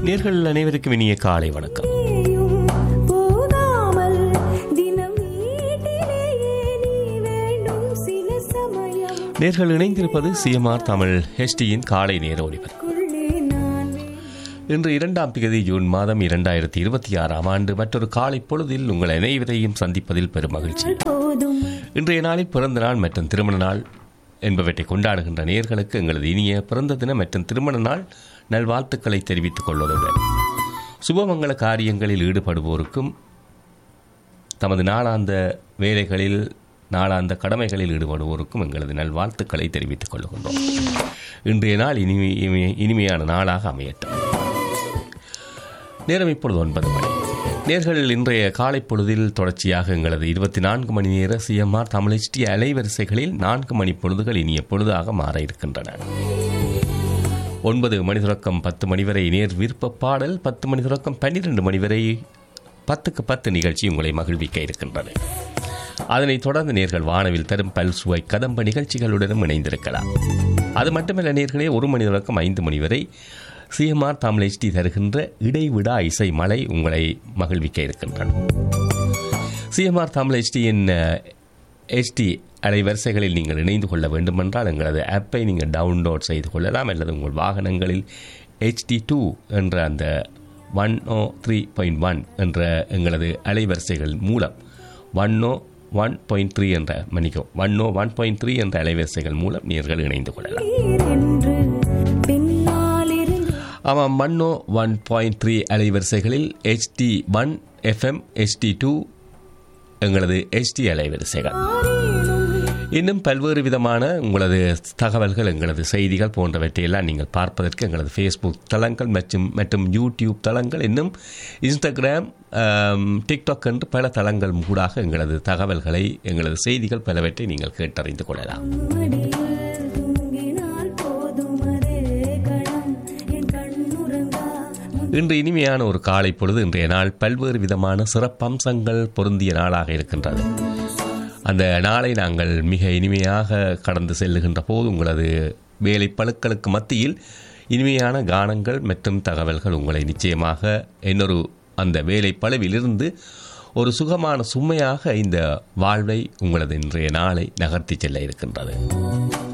நேர்கள் அனைவருக்கும் இனிய காலை வணக்கம் போகாமல் தினம் வீட்டிலேயே நீ வேண்டும் சில சமயம் நேர்கள் இணைந்திருப்பது சிஎம்ஆர் தமிழ் ஹெச்டியின் காலை நேர ஒளிபரப்பு உள்ளே நான் இன்று இரண்டாம் தேதி ஜூன் மாதம் இரண்டாயிரத்தி இருபத்தி ஆறாம் ஆண்டு மற்றொரு காலை பொழுதில் உங்கள் அனைவரையும் சந்திப்பதில் பெரும் மகிழ்ச்சி போதும் இன்றைய நாளில் பிறந்த நாள் மற்றும் திருமண நாள் என்பவற்றை கொண்டாடுகின்ற நேர்களுக்கு எங்களது இனிய பிறந்த தினம் மற்றும் திருமண நாள் நல்வாழ்த்துக்களை தெரிவித்துக் கொள்வதுடன் சுபமங்கள காரியங்களில் ஈடுபடுவோருக்கும் தமது நாளாந்த வேலைகளில் நாளாந்த கடமைகளில் ஈடுபடுவோருக்கும் எங்களது நல்வாழ்த்துக்களை தெரிவித்துக் கொள்கின்றோம் இன்றைய நாள் இனிமை இனிமை- இனிமையான நாளாக அமையட்டும் நேரம் இப்பொழுது ஒன்பது மணி நேர்கள் இன்றைய காலை பொழுதில் தொடர்ச்சியாக எங்களது இருபத்தி நான்கு மணி நேர சிஎம்ஆர் தமிழ்ச்சி அலைவரிசைகளில் நான்கு மணி பொழுதுகள் இனிய பொழுதாக மாற இருக்கின்றன ஒன்பது மணி தொடக்கம் பத்து மணி வரை நேர் விருப்ப பாடல் பத்து மணி தொடக்கம் பன்னிரெண்டு மணி வரை பத்துக்கு பத்து நிகழ்ச்சி உங்களை மகிழ்விக்க இருக்கின்றது அதனைத் தொடர்ந்து நேர்கள் வானவில் தரும் பல்சுவை கதம்ப நிகழ்ச்சிகளுடனும் இணைந்திருக்கலாம் அது மட்டுமல்ல நேர்களே ஒரு மணி தொடக்கம் ஐந்து மணி வரை சிஎம்ஆர் தமிழ் HD தருகின்ற இடைவிடா இசை மலை உங்களை மகிழ்விக்க இருக்கின்றன சிஎம்ஆர் தமிழ் HDயின் ஹெச்டி அலைவரிசைகளில் நீங்கள் இணைந்து கொள்ள வேண்டுமென்றால் எங்களது ஆப்பை நீங்கள் டவுன்லோட் செய்து கொள்ளலாம் அல்லது உங்கள் வாகனங்களில் ஹெச்டி டூ என்ற அந்த one O three point one என்ற எங்களது அலைவரிசைகள் மூலம் one O one point three என்ற மன்னிக்கோ one O one point three என்ற அலைவரிசைகள் மூலம் நீங்கள் இணைந்து கொள்ளலாம் என்று பின்னாலிருந்து ஆமாம் மன்னோ ஒன் பாயிண்ட் த்ரீ அலைவரிசைகளில் HD one FM HD two எங்களது ஹெச்டி அலைவரிசைகள் இன்னும் பல்வேறு விதமான உங்களது தகவல்கள் எங்களது செய்திகள் போன்றவற்றையெல்லாம் நீங்கள் பார்ப்பதற்கு எங்களது ஃபேஸ்புக் தளங்கள் மற்றும் மற்றும் யூடியூப் தளங்கள் இன்னும் இன்ஸ்டாகிராம் ஆம், டிக்டாக் என்று பல தளங்கள் மூடாக எங்களது தகவல்களை எங்களது செய்திகள் பலவற்றை நீங்கள் கேட்டறிந்து கொள்ளலாம் மடியில் தூங்கினால் போதும் அதே கணம் என் கண்ணுறங்கா இன்று இனிமையான ஒரு காலை பொழுது இன்றைய நாள் பல்வேறு விதமான சிறப்பம்சங்கள் பொருந்திய நாளாக இருக்கின்றது அந்த நாளை நாங்கள் மிக இனிமையாக கடந்து செல்லுகின்ற போது உங்களது வேலை பழுக்களுக்கு மத்தியில் இனிமையான கானங்கள் மற்றும் தகவல்கள் உங்களை நிச்சயமாக இன்னொரு அந்த வேலை பழுவிலிருந்து ஒரு சுகமான சுமையாக இந்த வாழ்வை உங்களது இன்றைய நாளை நகர்த்தி செல்ல இருக்கின்றது